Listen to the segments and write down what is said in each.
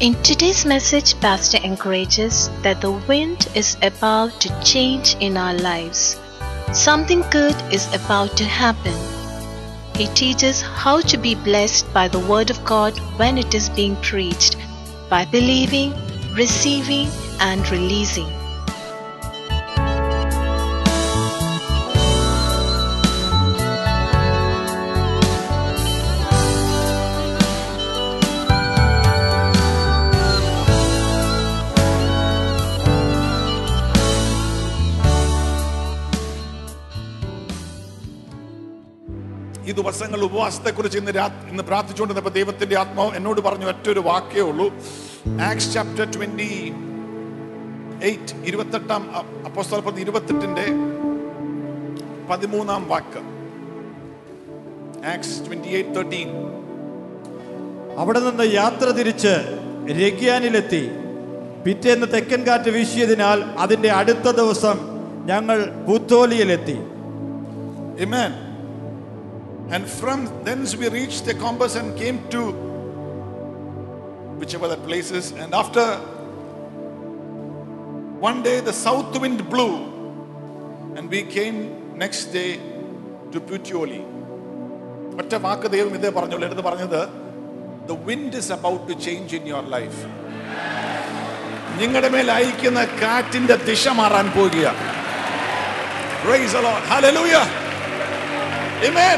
In today's message, Pastor encourages that the wind is about to change in our lives. Something good is about to happen. He teaches how to be blessed by the Word of God when it is being preached, by believing, receiving, and releasing. ഈ ദിവസങ്ങൾ ഉപവാസത്തെ കുറിച്ച് ഇന്ന് രാ ഇന്ന് പ്രാർത്ഥിച്ചുകൊണ്ടിരുന്നപ്പോ ദൈവത്തിന്റെ ആത്മാവ് എന്നോട് പറഞ്ഞു ഒറ്റൊരു വാക്കേ ഉള്ളൂ ആക്സ് ചാപ്റ്റർ ട്വന്റി എയ്റ്റ് ഇരുപത്തെട്ടാം അപ്പോസ്തലപ്രതി ഇരുപത്തെട്ടിന്റെ പതിമൂന്നാം വാക്ക് ആക്സ് ട്വന്റി എയ്റ്റ് തേർട്ടീൻ അവിടെ നിന്ന് യാത്ര തിരിച്ച് രഗ്യാനിലെത്തി പിറ്റേന്ന് തെക്കൻ കാറ്റ് വീശിയതിനാൽ അതിന്റെ അടുത്ത ദിവസം ഞങ്ങൾ പുത്തോലിയിലെത്തി Amen. And from thence we reached the compass and came to whichever that place is. And after one day the south wind blew, and we came next day to Puteoli. ഒറ്റ വാക്ക് ദൈവം ഇതേ പറഞ്ഞോളൂ എടുത്ത് പറഞ്ഞത് the wind is about to change in your life നിങ്ങളുടെ മേൽ അയക്കുന്ന കാറ്റിന്റെ ദിശ മാറാൻ പോകുക Praise the Lord. Hallelujah. Amen.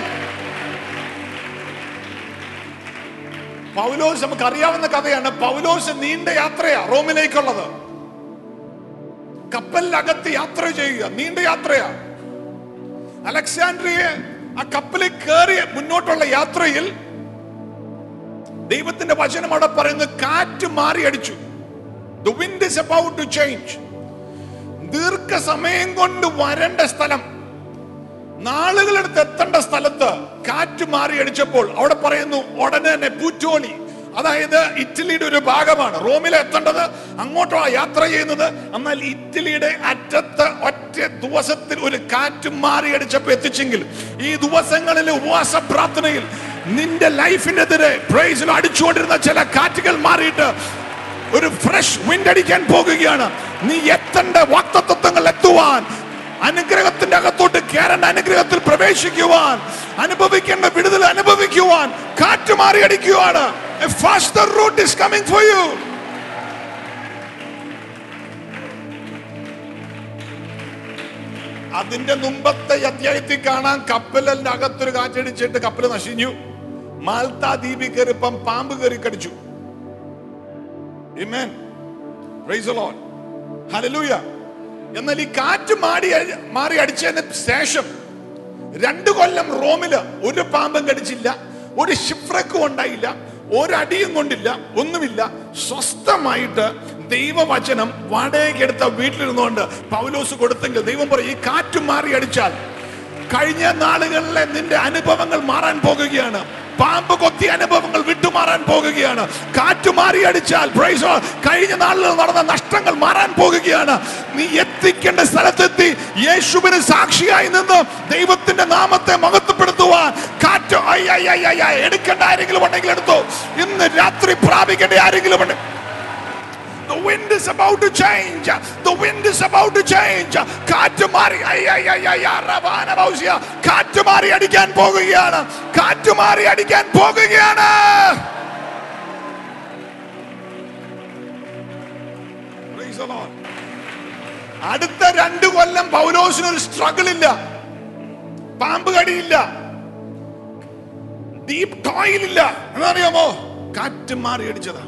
പൗലോസ് നമുക്ക് അറിയാവുന്ന കഥയാണ് പൗലോസ് നീണ്ട യാത്രയാ റോമിലേക്കുള്ളത് കപ്പലിനകത്ത് യാത്ര ചെയ്യുക നീണ്ട യാത്രയാ അലക്സാൻഡ്രിയെ ആ കപ്പലിൽ കയറി മുന്നോട്ടുള്ള യാത്രയിൽ ദൈവത്തിന്റെ വചനം അവിടെ പറയുന്നത് കാറ്റ് മാറി അടിച്ചു the wind is about to change ദീർഘസമയം കൊണ്ട് വരേണ്ട സ്ഥലം നാളുകളെടുത്ത് എത്തേണ്ട സ്ഥലത്ത് കാറ്റ് മാറി അടിച്ചപ്പോൾ അവിടെ പറയുന്നു ഉടനെ തന്നെ പൂറ്റോളി അതായത് ഇറ്റലിയുടെ ഒരു ഭാഗമാണ് റോമിൽ എത്തേണ്ടത് അങ്ങോട്ടോ യാത്ര ചെയ്യുന്നത് എന്നാൽ ഇറ്റലിയുടെ അറ്റത്ത് ഒറ്റ ദിവസത്തിൽ ഒരു കാറ്റ് മാറി അടിച്ചപ്പോൾ എത്തിച്ചെങ്കിൽ ഈ ദിവസങ്ങളിലെ ഉപവാസ പ്രാർത്ഥനയിൽ നിന്റെ ലൈഫിനെതിരെ പ്രൈസിൽ അടിച്ചുകൊണ്ടിരുന്ന ചില കാറ്റുകൾ മാറിയിട്ട് ഒരു ഫ്രഷ് വിൻഡ് അടിക്കാൻ പോകുകയാണ് നീ എത്തേണ്ട വാക്തത്വങ്ങൾ എത്തുവാൻ അനുഗ്രഹത്തിന്റെ അകത്തോട്ട് കയറേണ്ട അനുഗ്രഹത്തിൽ പ്രവേശിക്കുവാൻ അനുഭവിക്കേണ്ട വിടുതൽ അനുഭവിക്കുവാൻ കാറ്റ് മാറി അടിക്കുവാണ് faster route is coming for you അതിന്റെ മുമ്പത്തെ അധ്യായത്തിൽ കാണാൻ കപ്പലിന്റെ അകത്തൊരു കാറ്റടിച്ചിട്ട് കപ്പൽ നശിഞ്ഞു മാൽത്ത ദ്വീപിൽ കയറിപ്പം പാമ്പ് കയറി കടിച്ചു Amen. Praise the Lord. Hallelujah. എന്നാൽ ഈ കാറ്റ് മാടി മാറി അടിച്ചതിന് ശേഷം രണ്ടു കൊല്ലം റോമില് ഒരു പാമ്പും കടിച്ചില്ല ഒരു ഷിഫ്രക്കും ഉണ്ടായില്ല ഒരടിയും കൊണ്ടില്ല ഒന്നുമില്ല സ്വസ്ഥമായിട്ട് ദൈവവചനം വാടകയ്ക്കെടുത്ത വീട്ടിലിരുന്നുകൊണ്ട് പൗലോസ് കൊടുത്തെങ്കിൽ ദൈവം പറയും ഈ കാറ്റ് മാറി അടിച്ചാൽ കഴിഞ്ഞ നാളുകളിലെ നിന്റെ അനുഭവങ്ങൾ മാറാൻ പോകുകയാണ് പാമ്പ് കൊത്തിയ അനുഭവങ്ങൾ വിട്ടുമാറാൻ പോകുകയാണ് കാറ്റ് മാറി അടിച്ചാൽ praise the Lord. കഴിഞ്ഞ നാളുകളിൽ നടന്ന നഷ്ടങ്ങൾ മാറാൻ പോകുകയാണ് നീ എത്തിക്കേണ്ട സ്ഥലത്തെത്തി യേശുവിന് സാക്ഷിയായി നിന്ന് ദൈവത്തിന്റെ നാമത്തെ മഹത്വപ്പെടുത്തുവാൻ കാറ്റ് ഐ, ഐ, ഐ, ഐ, ഐ, എടുക്കേണ്ട ആരെങ്കിലും ഉണ്ടെങ്കിൽ എടുത്തോ ഇന്ന് രാത്രി പ്രാപിക്കേണ്ട ആരെങ്കിലും ഉണ്ട് The wind is about to change. The wind is about to change. കാറ്റ് മാറി ഐ, ഐ, ഐ, ഐ, ആ, റബാന ബൗസിയ. കാറ്റ് മാറി അടിക്കാൻ പോകുകയാണ് കാറ്റ് മാറി അടിക്കാൻ പോകുകയാണ് Praise the Lord. അടുത്ത രണ്ടു കൊല്ലം പൗലോസിന് ഒരു സ്ട്രഗിൾ ഇല്ല പാമ്പ് കടിയില്ല ഡീപ് ടോയിൽ ഇല്ല എന്നറിയാമോ കാറ്റ് മാറി അടിച്ചതാ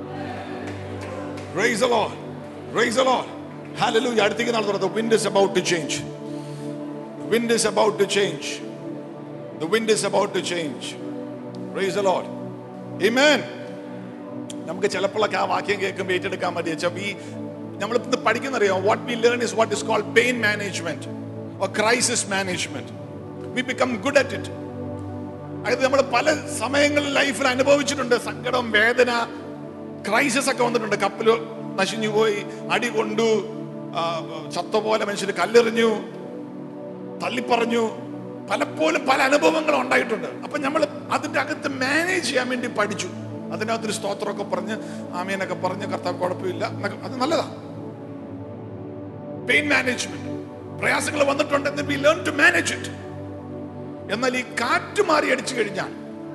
Praise the Lord. Praise the Lord. Hallelujah. അടുത്തേക്ക് നാൾ തുറന്നു. The wind is about to change. The wind is about to change. The wind is about to change. Praise the Lord. Amen. നമുക്ക് ചിലപ്പോഴൊക്കെ ആ വാക്യം കേൾക്കുമ്പോൾ ഏറ്റെടുക്കാൻ മതി വെച്ചാൽ ഈ നമ്മൾ ഇന്ന് പഠിക്കുന്നറിയാം what we learn is what is called pain management or crisis management we become good at it അതായത് നമ്മൾ പല സമയങ്ങളിൽ ലൈഫിൽ അനുഭവിച്ചിട്ടുണ്ട് സങ്കടം വേദന ക്രൈസിസ് ഒക്കെ വന്നിട്ടുണ്ട് കപ്പല് നശിഞ്ഞു പോയി അടി കൊണ്ടു ആ, ചത്ത പോലെ മനുഷ്യർ കല്ലെറിഞ്ഞു തള്ളിപ്പറഞ്ഞു പലപ്പോഴും പല അനുഭവങ്ങളും ഉണ്ടായിട്ടുണ്ട് അപ്പൊ നമ്മൾ അതിന്റെ അകത്ത് മാനേജ് ചെയ്യാൻ വേണ്ടി പഠിച്ചു അതിനകത്തൊരു സ്തോത്രമൊക്കെ പറഞ്ഞ് ആമീനൊക്കെ പറഞ്ഞ് കർത്താവ് കുഴപ്പമില്ല എന്നൊക്കെ അത് നല്ലതാ പെയിൻ മാനേജ്മെന്റ് പ്രയാസങ്ങൾ വന്നിട്ടുണ്ടെന്ന് we learn to manage it എന്നാൽ ഈ കാറ്റ് മാറി അടിച്ചു കഴിഞ്ഞാൽ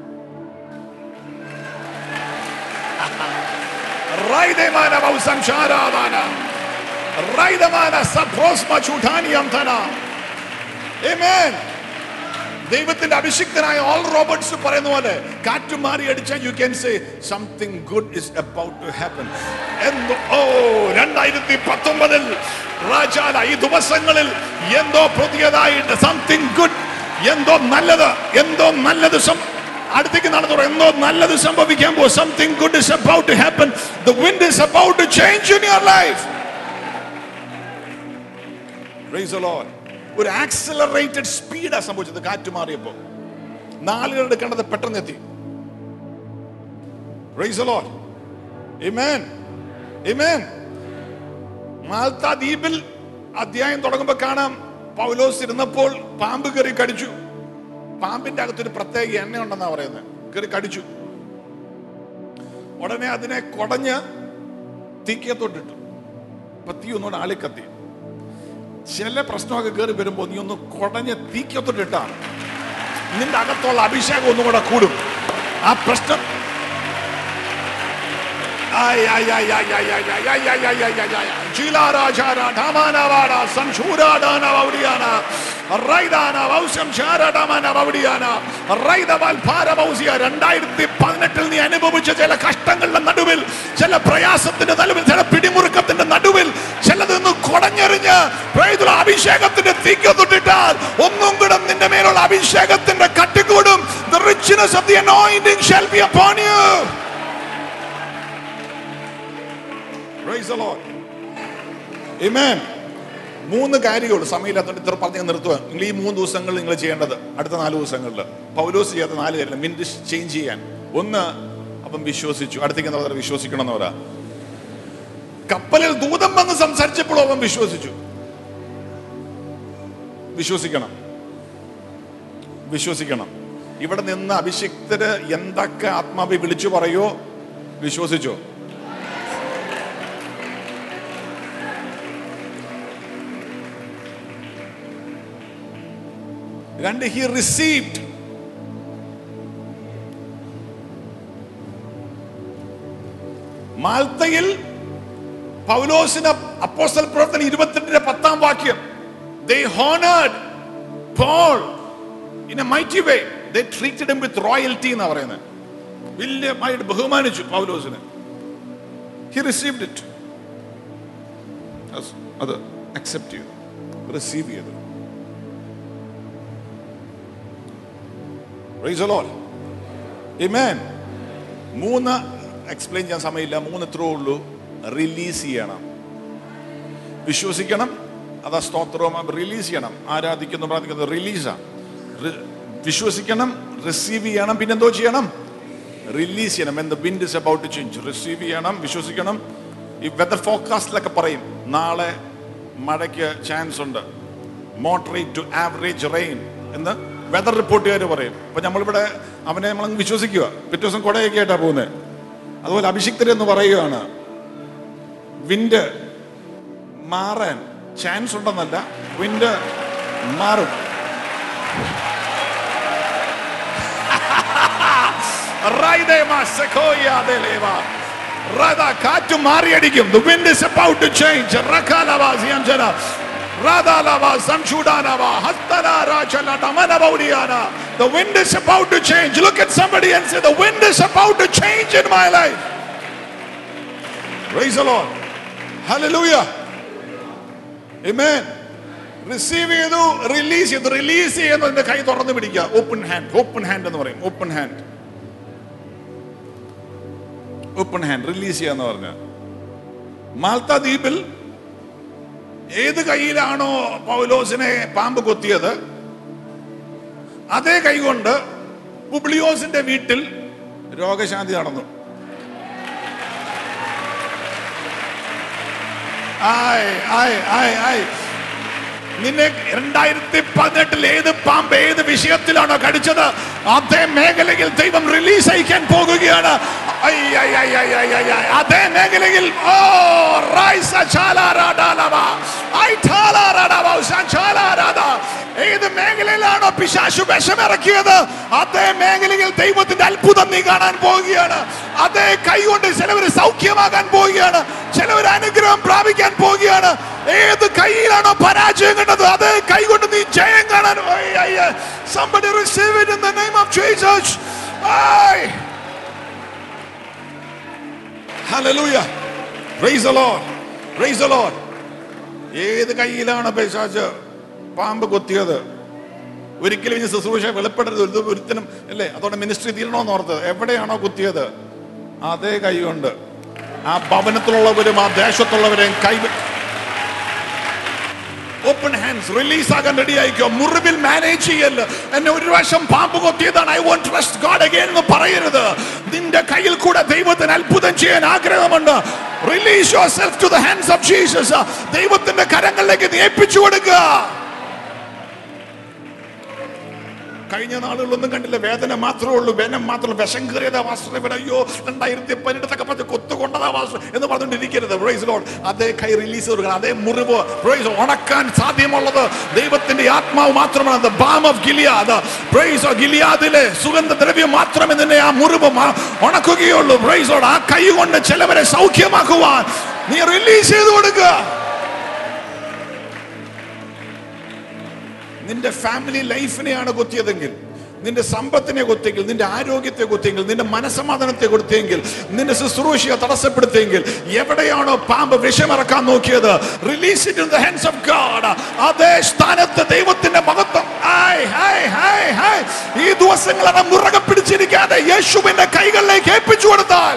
റൈദമാന വൗസം ശാരാദാന റൈദമാന സഭ്രോസ്മ ചൂഠാനിയം ധന Amen. ദൈവത്തിന്റെ അഭിഷിക്തനായ ഓൾ റോബർട്ട്സ് പറയുന്ന പോലെ കാറ്റ് മാറി അടിച്ചാൽ you can say something good is about to happen എന്തോ ഓ രണ്ടായിരത്തി പത്തൊമ്പതിൽ രാജാല ഈ ദിവസങ്ങളിൽ എന്തോ പുതിയതായിട്ട് സംതിങ് ഗുഡ് എന്തോ നല്ലത് എന്തോ നല്ലത് സം- അടുത്തേക്ക് നടന്നു പറ, എന്തോ നല്ലത് സംഭവിക്കാൻ പോ something good is about to happen the wind is about to change in your life Praise the Lord. ഒരു ആക്സിലറേറ്റഡ് സ്പീഡാ സംഭവിച്ചത് കാറ്റ് മാറിയപ്പോ നാളുകൾ എടുക്കേണ്ടത് പെട്ടെന്ന് എത്തി Praise the Lord. Amen. Amen. മാൽത്ത ദ്വീപിൽ അധ്യായം തുടങ്ങുമ്പോ കാണാം പൗലോസ് ഇരുന്നപ്പോൾ പാമ്പ് കയറി കടിച്ചു പാമ്പിന്റെ അകത്തൊരു പ്രത്യേക എണ്ണ ഉണ്ടെന്നാ പറയുന്നത് കയറി കടിച്ചു ഉടനെ അതിനെ കൊടഞ്ഞ് തീക്കത്തോട്ടിട്ടു അപ്പൊ തീ ഒന്നുകൂടെ ആളിക്കത്തി ചില പ്രശ്നമൊക്കെ കയറി വരുമ്പോ നീ ഒന്ന് കുടഞ്ഞ് തീക്കത്തോട്ടിട്ടാ നിന്റെ അകത്തുള്ള അഭിഷേകം ഒന്നും കൂടെ കൂടും ആ പ്രശ്നം ആയ് ആയ് ആയ് ആയ് ആയ് ആയ് ആയ് ആയ് ആയ് ആയ് ആയ് ആയ് ആയ്. ജിലാരാജാര ധാമാനവാട സംശൂരാടാന വൗഡിയാന റൈദാന വൗശം ശാരടമന വൗഡിയാന റൈദവൽ ഭാരമൗസിയ രണ്ടായിരത്തി പതിനെട്ടിൽ നീ അനുഭവിച്ച ചില കഷ്ടങ്ങളുടെ നടുവിൽ ചില പ്രയാസത്തിന്റെ നടുവിൽ ചില പിടിമുറുക്കത്തിന്റെ നടുവിൽ ചിലതൊന്ന് കുടഞ്ഞെറിഞ്ഞ് പ്രൈതുള്ള അഭിഷേകത്തിന്റെ തീക്കത്തൊട്ടിട്ടാൽ ഒന്നും കൂടെ നിന്റെ മേലുള്ള അഭിഷേകത്തിന്റെ കട്ടിക്കൂടും The richness of the anointing shall be upon you. Praise the Lord. Amen. മൂന്ന് കാര്യങ്ങൾ സമയമില്ലാത്തതുകൊണ്ട് ഇത്ര പറഞ്ഞ് ഞാൻ നിർത്തുക നിങ്ങൾ ഈ മൂന്ന് ദിവസങ്ങൾ നിങ്ങൾ ചെയ്യേണ്ടത് അടുത്ത നാല് ദിവസങ്ങളിൽ പൗലോസ് ചെയ്യാത്ത നാല് കാര്യങ്ങൾ മിനിറ്റ് ചേഞ്ച് ചെയ്യാൻ ഒന്ന് അപ്പം വിശ്വസിച്ചു അടുത്തേക്ക് എന്താ പറയുക വിശ്വസിക്കണം എന്ന് പറയാ കപ്പലിൽ ദൂതം വന്ന് സംസാരിച്ചപ്പോൾ അവൻ വിശ്വസിച്ചു വിശ്വസിക്കണം വിശ്വസിക്കണം ഇവിടെ നിന്ന് അഭിഷിക്തര് എന്തൊക്കെ ആത്മാവി വിളിച്ചു പറയോ വിശ്വസിച്ചോ രണ്ട് ഹി റിസീവ്ഡ് മാൽത്തയിൽ പൗലോസിന് അപ്പോസ്റ്റൽ പ്രവർത്തനം ഇരുപത്തെട്ടിന്റെ പത്താം വാക്യം they honored Paul in a mighty way they treated him with royalty എന്നാ പറയുന്നത് വലിയമായിട്ട് ബഹുമാനിച്ചു പൗലോസിനെ ഹി റിസീവ്ഡ് ഇറ്റ് അത് അക്സെപ്റ്റ് ചെയ്തു റിസീവ് ചെയ്തു Praise the Lord. Amen. മൂന്ന് എക്സ്പ്ലെയിൻ ചെയ്യാൻ സമയമില്ല മൂന്ന് ഇത്രേ ഉള്ളൂ റിലീസ് ചെയ്യണം വിശ്വസിക്കണം അതാ സ്തോത്രവും റിലീസ് ചെയ്യണം ആരാധിക്കുന്നു പ്രാർത്ഥിക്കുന്നു റിലീസാ വിശ്വസിക്കണം റിസീവ് ചെയ്യണം പിന്നെന്തോ ചെയ്യണം റിലീസ് ചെയ്യണം എന്ത് wind is about to change receive ചെയ്യണം വിശ്വസിക്കണം ഈ വെതർ ഫോർകാസ്റ്റിലൊക്കെ പറയും നാളെ മഴയ്ക്ക് ചാൻസ് ഉണ്ട് മോട്ടറേറ്റ് ടു ആവറേജ് റെയിൻ എന്ന് വെതർ റിപ്പോർട്ടുകാർ പറയും അപ്പൊ നമ്മളിവിടെ അവനെ നമ്മൾ വിശ്വസിക്കുക പിറ്റേ ദിവസം കുടയൊക്കെ ആയിട്ടാ പോകുന്നത് അതുപോലെ അഭിഷിക്തരെന്ന് പറയുകയാണ് വിൻഡ് മാറാൻ ചാൻസ് ഉണ്ടെന്നല്ല വിൻഡ് മാറും റൈദേമാ സെക്കോയാദേലേവാ. റദാ കാറ്റ് മാറിയടിക്കും The wind is about to change. റഖാലവാ സിയഞ്ചന. റാദാലവാ സംശൂഡാനവാ. ഹസ്തനാ രാചല ഡമനവൗഡിയാന. The wind is about to change. Look at somebody and say, The wind is about to change in my life. Praise the Lord. Hallelujah. Amen. Receive ചെയ്തു release ചെയ്തു release ചെയ്യുന്നതിന്റെ കൈ തുറന്ന് പിടിക്കുക ഓപ്പൺ ഹാൻഡ് ഓപ്പൺ ഹാൻഡ് എന്ന് പറയും open hand open hand release ചെയ്യാന്ന് പറഞ്ഞ മാൽത്ത ദ്വീപിൽ ഏത് കൈയിലാണോ പൗലോസിനെ പാമ്പ് കൊത്തിയത് അതേ കൈ കൊണ്ട് പുബ്ലിയോസിന്റെ വീട്ടിൽ രോഗശാന്തി നടന്നു ആയ് ആയ് ആയ് ആയ് നിന്നെ രണ്ടായിരത്തി പതിനെട്ടിൽ ഏത് പാമ്പ് ഏത് വിഷയത്തിലാണോ കടിച്ചത് അതേ മേഖലയിൽ ദൈവം റിലീസ് അയക്കാൻ പോകുകയാണ് ഐ, ഐ, ഐ, ഐ, ഐ, ഐ, ഐ. അതേ മേഖലയിൽ ഓ റൈസ ചാലാരാഡാലവ. ഐ ഠാലാരാഡാവ, ഉഷാചാലാരാഡ. ഏത് മേഖലയിലാണോ പിശാശു വിഷമിറക്കിയത് അതേ മേഖലയിൽ ദൈവത്തിന്റെ അത്ഭുതം നീ കാണാൻ പോവുകയാണ് അതേ കൈകൊണ്ട് ചിലവര് സൗഖ്യമാകാൻ പോവുകയാണ് ചിലവർ അനുഗ്രഹം പ്രാപിക്കാൻ പോവുകയാണ് ഏത് കൈയിലാണോ പരാജയം കണ്ടത് അതേ കൈ കൊണ്ട് നീ ജയം കാണാൻ ഐ, ഐ, ഐ. Somebody receive it in the name of Jesus. Aye. Hallelujah. Praise the Lord. Praise the Lord. ഏത് കയ്യിലാണ് പിശാച് പാമ്പ് കൊത്തിയത് ഒരിക്കലും ഇനി ശുശ്രൂഷ വെളിപ്പെടരുത് ഒരു ഒരുത്തനും അല്ലേ അതോടെ മിനിസ്ട്രി തീരണോന്ന് ഓർത്തത് എവിടെയാണോ കുത്തിയത് അതേ കൈ കൊണ്ട് ആ ഭവനത്തിലുള്ളവരും ആ ദേശത്തുള്ളവരെയും കൈ ഓപ്പൺ ഹാൻഡ്സ് റിലീസ് ആകാൻ റെഡി ആയിക്കോ മുറിവിൽ മാനേജ് ചെയ്യല്ല എന്നെ ഒരു പ്രാവശ്യം പാമ്പ് കൊത്തിയതാണ് I won't trust God again എന്ന് പറയരുത് നിന്റെ കയ്യിൽ കൂടെ ദൈവത്തിന് അത്ഭുതം ചെയ്യാൻ ആഗ്രഹമുണ്ട് release yourself to the hands of Jesus ദൈവത്തിന്റെ കരങ്ങളിലേക്ക് നീ ഏൽപ്പിച്ചു കൊടുക്കുക കഴിഞ്ഞ നാളുകളൊന്നും കണ്ടില്ല വേദന മാത്രമേ ഉള്ളൂ വേനം മാത്രം വിഷം കയറിയതാ വാസ്റ്റർ ഇവിടെ അയ്യോ രണ്ടായിരത്തി പതിനെട്ടൊക്കെ പറഞ്ഞ് കൊത്തുകൊണ്ടതാ വാസ്റ്റർ എന്ന് പറഞ്ഞുകൊണ്ടിരിക്കരുത് പ്രൈസ് ലോഡ് അതേ കൈ റിലീസ് കൊടുക്കണം അതേ മുറിവ് പ്രൈസ് ഉണക്കാൻ സാധ്യമുള്ളത് ദൈവത്തിന്റെ ആത്മാവ് മാത്രമാണ് the balm of Gilead praise of ഗിലിയാദിലെ സുഗന്ധദ്രവ്യം മാത്രമേ നിന്നെ ആ മുറിവ് മ- ഉണക്കുകയുള്ളൂ പ്രൈസ് ലോഡ് ആ കൈ കൊണ്ട് ചിലവരെ സൗഖ്യമാക്കുവാൻ നീ റിലീസ് ചെയ്ത് കൊടുക്കുക നിന്റെ ഫാമിലി ലൈഫിനെയാണ് കൊത്തിയതെങ്കിൽ നിന്റെ സമ്പത്തിനെ കൊത്തിയെങ്കിൽ നിന്റെ ആരോഗ്യത്തെ കൊത്തിയെങ്കിൽ നിന്റെ മനസമാധാനത്തെ കൊടുത്തെങ്കിൽ നിന്റെ ശുശ്രൂഷയെ തടസ്സപ്പെടുത്തിയെങ്കിൽ എവിടെയാണോ പാമ്പ് വിഷമിറക്കാൻ നോക്കിയത് release it in the hands of God അതേ സ്ഥാനത്ത് ദൈവത്തിന്റെ മഹത്വം ഹായ് ഹായ് ഹായ് ഹായ് ഈ ദിവസങ്ങളെ മുറകെ പിടിച്ചിരിക്കാതെ യേശുവിന്റെ കൈകളിലേക്ക് ഏൽപ്പിച്ചു കൊടുത്താൽ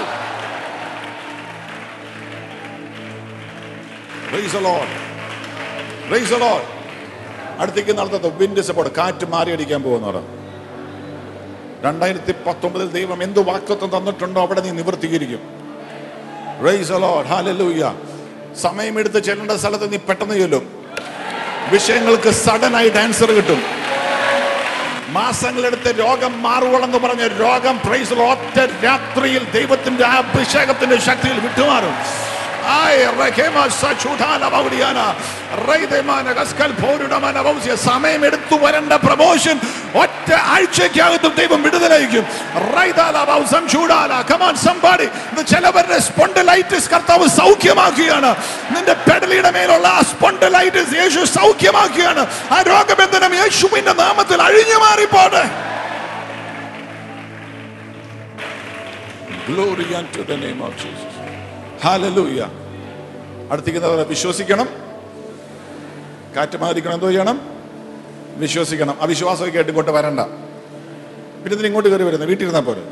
Praise the Lord. Praise the Lord. അടുത്തേക്ക് നടത്തത് വിൻഡ് സപ്പോർട്ട് കാറ്റ് മാറി അടിക്കാൻ പോകുന്നവർ രണ്ടായിരത്തി പത്തൊമ്പതിൽ ദൈവം എന്ത് വാക്തത്വം തന്നിട്ടുണ്ടോ അവിടെ നീ നിവർത്തീകരിക്കും Praise the Lord. Hallelujah. സമയമെടുത്ത് ചെല്ലേണ്ട സ്ഥലത്ത് നീ പെട്ടെന്ന് ചെല്ലും വിഷയങ്ങൾക്ക് സഡൻ ആയിട്ട് ആൻസർ കിട്ടും മാസങ്ങളെടുത്ത് രോഗം മാറുവളെന്ന് പറഞ്ഞ രോഗം പ്രൈസ് ഒറ്റ രാത്രിയിൽ ദൈവത്തിന്റെ ആ അഭിഷേകത്തിന്റെ ശക്തിയിൽ വിട്ടുമാറും ആയ് റഹേമ സചുധാന ബൗഡിയാന റൈദമാന ഗസ്കൽ പോരുടമാന ബൗസിയ സമയം എടുത്തു വരേണ്ട പ്രമോഷൻ ഒറ്റ ആഴ്ചയ്ക്കകത്തും ദൈവം വിടുതലായിരിക്കും റൈദാല ബൗസം ചൂടാല കമാൻ സംബാഡി ഇത് ചിലവരുടെ സ്പോണ്ടലൈറ്റിസ് കർത്താവ് സൗഖ്യമാക്കുകയാണ് നിന്റെ പെടലിയുടെ മേലുള്ള ആ സ്പോണ്ടലൈറ്റിസ് യേശു സൗഖ്യമാക്കുകയാണ് ആ രോഗബന്ധനം യേശുവിന്റെ നാമത്തിൽ അഴിഞ്ഞു മാറിപ്പോട്ടെ Glory unto the name of Jesus. Hallelujah. അടുത്തിരിക്കുന്നവരെ വിശ്വസിക്കണം കാറ്റ് മാറിക്കണം എന്തോ ചെയ്യണം വിശ്വസിക്കണം അവിശ്വാസമൊക്കെ ആയിട്ട് ഇങ്ങോട്ട് വരണ്ട പിന്നെ ഇതിന് ഇങ്ങോട്ട് കയറി വരുന്നത് വീട്ടിൽ ഇരുന്നാൽ പോരെ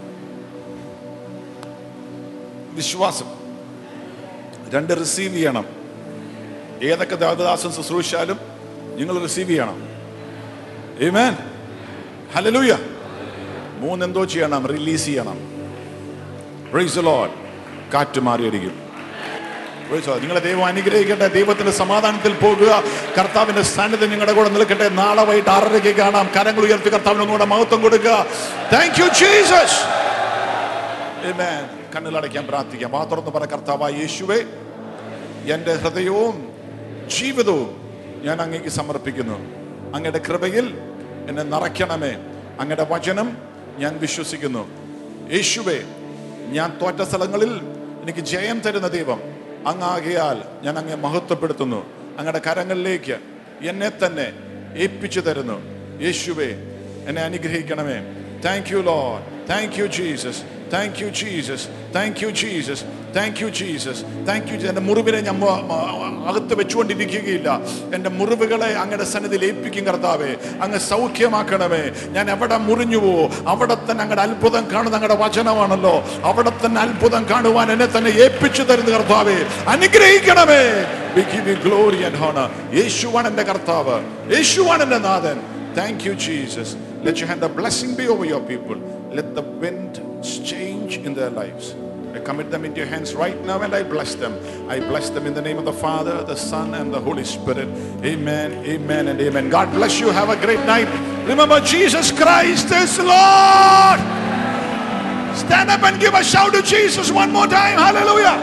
വിശ്വാസം രണ്ട് റിസീവ് ചെയ്യണം ഏതൊക്കെ ദേവദാസൻ ശുശ്രൂഷിച്ചാലും നിങ്ങൾ റിസീവ് ചെയ്യണം Amen. Hallelujah. മൂന്നെന്തോ ചെയ്യണം റിലീസ് ചെയ്യണം Praise the Lord. കാറ്റ് മാറിയടിക്കും Praise the Lord. നിങ്ങളെ ദൈവം അനുഗ്രഹിക്കട്ടെ ദൈവത്തിന്റെ സമാധാനത്തിൽ പോകുക കർത്താവിന്റെ സാന്നിധ്യം നിങ്ങളുടെ കൂടെ നിൽക്കട്ടെ നാളെ വൈകിട്ട് ആറരയ്ക്ക് കാണാം കരങ്ങൾ ഉയർത്തി കർത്താവിന് ഒന്നുകൂടെ മഹത്വം കൊടുക്കുക താങ്ക് യു ജീസസ് Amen. കണ്ണിലടയ്ക്കാൻ പ്രാർത്ഥിക്കാം ആ തുറന്ന് പറ കർത്താവായ യേശുവേ എൻ്റെ ഹൃദയവും ജീവിതവും ഞാൻ അങ്ങേക്ക് സമർപ്പിക്കുന്നു അങ്ങയുടെ കൃപയിൽ എന്നെ നിറയ്ക്കണമേ അങ്ങയുടെ വചനം ഞാൻ വിശ്വസിക്കുന്നു യേശുവേ ഞാൻ തോറ്റ സ്ഥലങ്ങളിൽ എനിക്ക് ജയം തരുന്ന ദൈവം അങ്ങാകിയാൽ ഞാൻ അങ്ങെ മഹത്വപ്പെടുത്തുന്നു അങ്ങയുടെ കരങ്ങളിലേക്ക് എന്നെ തന്നെ ഏൽപ്പിച്ചു തരുന്നു യേശുവേ എന്നെ അനുഗ്രഹിക്കണമേ thank you Lord thank you Jesus thank you Jesus thank you Jesus thank you Jesus thank you എൻ്റെ മുറിവിനെ ഞാൻ മ- മ- അകത്ത് വെച്ചുകൊണ്ടിരിക്കുകയില്ല എൻ്റെ മുറിവുകളെ അങ്ങയുടെ സന്നിധിയിൽ ഏൽപ്പിക്കും കർത്താവേ അങ്ങ് സൗഖ്യമാക്കണമേ ഞാൻ എവിടെ മുറിഞ്ഞുവോ അവിടെ തന്നെ അങ്ങയുടെ അത്ഭുതം കാണുന്ന അങ്ങയുടെ വചനമാണല്ലോ അവിടെ തന്നെ അത്ഭുതം കാണുവാൻ എന്നെ തന്നെ ഏൽപ്പിച്ചു തരുന്ന കർത്താവേ അനുഗ്രഹിക്കണമേ We give you glory and honor. യേശുവാണ് എൻ്റെ കർത്താവ് യേശുവാണ് എൻ്റെ നാഥൻ thank you Jesus Let your hand of blessing be over your people. Let the wind change in their lives. I commit them into your hands right now and I bless them. I bless them in the name of the Father, the Son, and the Holy Spirit. Amen, amen, and amen. God bless you. Have a great night. Remember, Jesus Christ is Lord. Stand up and give a shout to Jesus one more time. Hallelujah.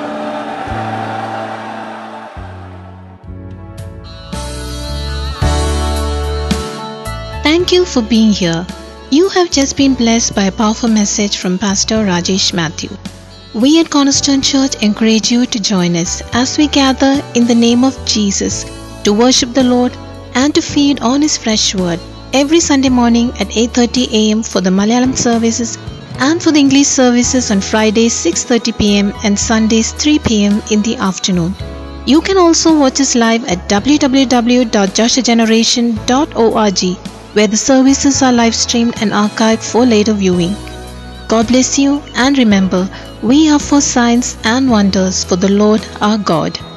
Thank you for being here. You have just been blessed by a powerful message from Pastor Rajesh Matthew. We at Cornerstone Church encourage you to join us as we gather in the name of Jesus to worship the Lord and to feed on his fresh word every Sunday morning at 8:30 a.m. for the Malayalam services and for the English services on Fridays 6:30 p.m. and Sundays 3 p.m. in the afternoon. You can also watch us live at www.joshageneration.org where the services are live streamed and archived for later viewing. God bless you and remember, we are for signs and wonders for the Lord our God.